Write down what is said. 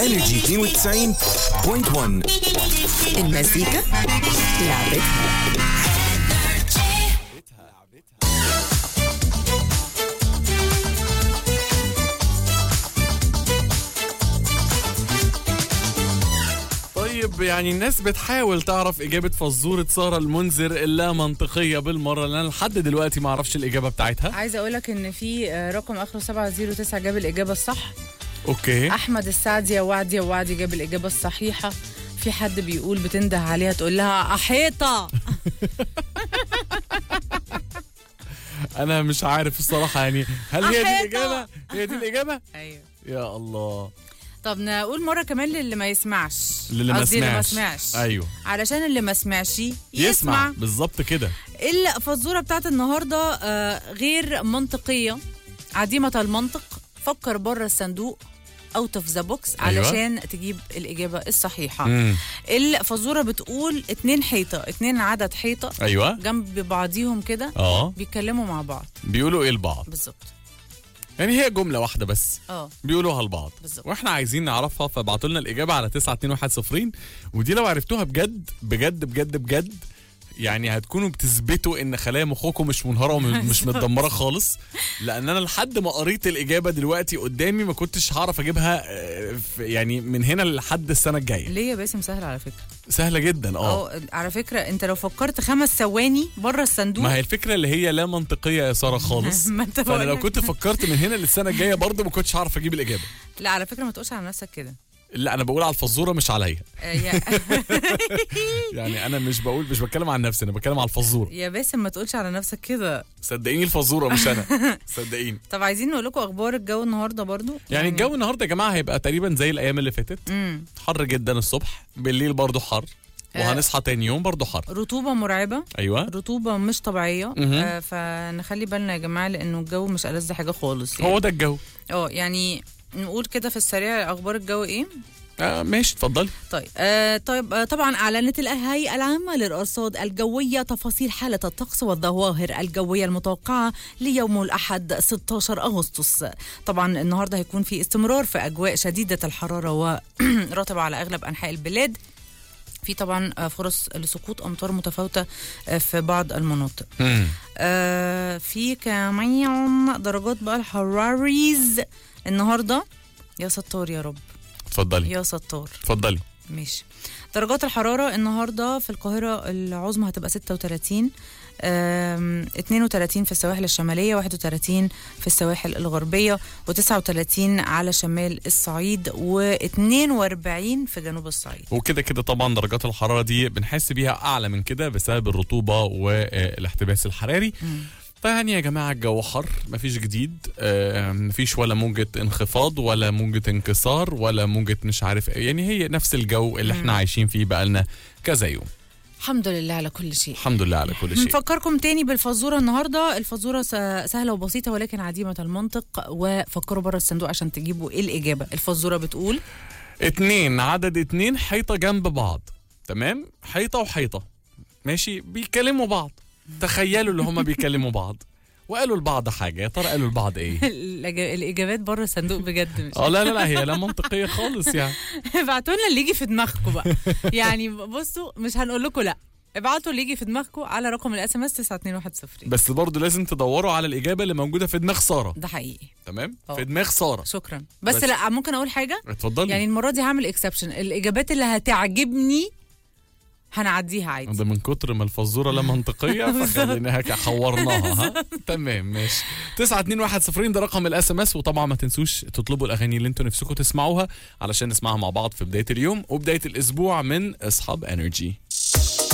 انرجي 92.1 المزيكا لعبتها طيب يعني الناس بتحاول تعرف إجابة فزورة سارة المنذر اللا منطقية بالمرة لأن لحد دلوقتي ما أعرفش الإجابة بتاعتها عايزه اقول لك ان في آه، رقم اخره 709 جاب الاجابه الصح أوكي احمد السعدي يا وعدي يا وعدي جاب الاجابه الصحيحه في حد بيقول بتنده عليها تقول لها احيطه أنا مش عارف الصراحة يعني هل هي دي أحيطة. الإجابة؟ هي دي الإجابة؟ ايوه يا الله طب نقول مره كمان للي ما يسمعش اللي ما قصدي اللي ما سمعش سمعش أيوه علشان اللي ما سمعش يسمع, يسمع بالظبط كده الفزوره بتاعت النهارده آه، غير منطقيه عديمه المنطق فكر بره الصندوق اوت اوف ذا بوكس أيوة. علشان تجيب الاجابه الصحيحه مم. الفزوره بتقول اتنين حيطه اتنين عدد حيطه أيوه جنب بعضيهم كده أه بيتكلموا مع بعض بيقولوا إيه لبعض بالظبط يعني هي جملة واحدة بس اه بيقولوها لبعض بالظبط. واحنا عايزين نعرفها فابعتوا لنا الاجابه على 92110 ودي لو عرفتوها بجد بجد بجد بجد يعني هتكونوا بتثبتوا ان خلايا مخكم مش منهاره ومش متدمره خالص لان انا لحد ما قريت الاجابه دلوقتي قدامي ما كنتش هعرف اجيبها آه، في- يعني من هنا لحد السنه الجايه ليه يا باسم سهل على فكره سهله جدا اه اه على فكره انت لو فكرت خمس ثواني بره الصندوق ما هي الفكره اللي هي لا منطقيه يا ساره خالص ما انت فانا لو بقولك. كنت فكرت من هنا للسنه الجايه برضه ما كنتش هعرف اجيب الاجابه لا على فكره ما تقولش على نفسك كده لا انا بقول على الفزوره مش عليا آه، يا يعني انا مش بقول مش بتكلم عن نفسي انا بتكلم على الفزوره يا باسم ما تقولش على نفسك كده صدقيني الفزوره مش انا صدقيني طب عايزين نقول لكم اخبار الجو النهارده برضو يعني الجو النهارده يا جماعه هيبقى تقريبا زي الايام اللي فاتت امم حر جدا الصبح بالليل برضه حر وهنصحى تاني يوم برضه حر رطوبه مرعبه ايوه رطوبه مش طبيعيه مهم. آه فنخلي بالنا يا جماعه لانه الجو مش ألذ حاجه خالص يعني. هو ده الجو اه يعني نقول كده في السريع اخبار الجو ايه آه ماشي اتفضلي طيب آه طيب آه طبعا اعلنت الهيئه العامه للارصاد الجويه تفاصيل حاله الطقس والظواهر الجويه المتوقعه ليوم الاحد 16 اغسطس طبعا النهارده هيكون في استمرار في اجواء شديده الحراره ورطبه على اغلب انحاء البلاد في طبعا آه، فرص لسقوط امطار متفاوته آه، في بعض المناطق مم. آه في كمان درجات بقى الحراريز النهارده يا ستار يا رب اتفضلي يا ستار اتفضلي ماشي درجات الحرارة النهاردة في القاهرة العظمى هتبقى 36 آم، 32 في السواحل الشمالية 31 في السواحل الغربية و39 على شمال الصعيد و42 في جنوب الصعيد وكده كده طبعا درجات الحراره دي بنحس بيها اعلى من كده بسبب الرطوبه والاحتباس الحراري فيعني يا جماعه الجو حر مفيش جديد آه، مفيش ولا موجه انخفاض ولا موجه انكسار ولا موجه مش عارف ايه يعني هي نفس الجو اللي احنا عايشين فيه بقالنا كذا يوم الحمد لله على كل شيء الحمد لله على كل شيء نفكركم تاني بالفزورة النهاردة الفزورة س- سهلة وبسيطة ولكن عديمة المنطق وفكروا بره الصندوق عشان تجيبوا ايه الإجابة الفزورة بتقول اتنين عدد اتنين حيطة جنب بعض تمام حيطة وحيطة ماشي بيكلموا بعض تخيلوا اللي هما بيكلموا بعض وقالوا لبعض حاجة يا ترى قالوا لبعض ايه الإجا- الإجابات بره الصندوق بجد مش اه لا لا لا هي لا منطقية خالص يعني ابعتوا لنا اللي يجي في دماغكم بقى يعني بصوا مش هنقول لكم لا ابعتوا اللي يجي في دماغكم على رقم الاس ام اس 92110 بس برضه لازم تدوروا على الإجابة اللي موجودة في دماغ سارة ده حقيقي تمام اه. في دماغ سارة شكرا بس, بس- لا ممكن اقول حاجه اتفضلي يعني المره دي هعمل اكسبشن الاجابات اللي هتعجبني هنعديها عادي ده من كتر ما الفزوره لا منطقيه فخليناها ك- حورناها ها تمام ماشي 92110 ده رقم الاس ام اس وطبعا ما تنسوش تطلبوا الاغاني اللي انتوا نفسكم تسمعوها علشان نسمعها مع بعض في بدايه اليوم وبدايه الاسبوع من اصحاب انرجي